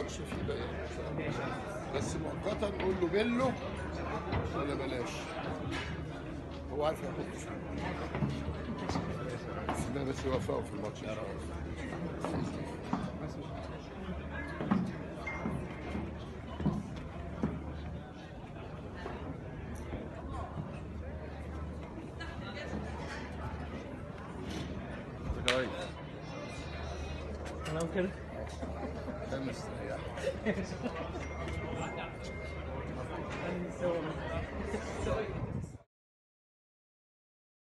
الماتش في بقى بس مؤقتا قول له بيلو ولا بلاش هو عارف يحط فيه بس ده بس يوفقه في الماتش ان شاء الله كويس تمام كده ده مستريح سوا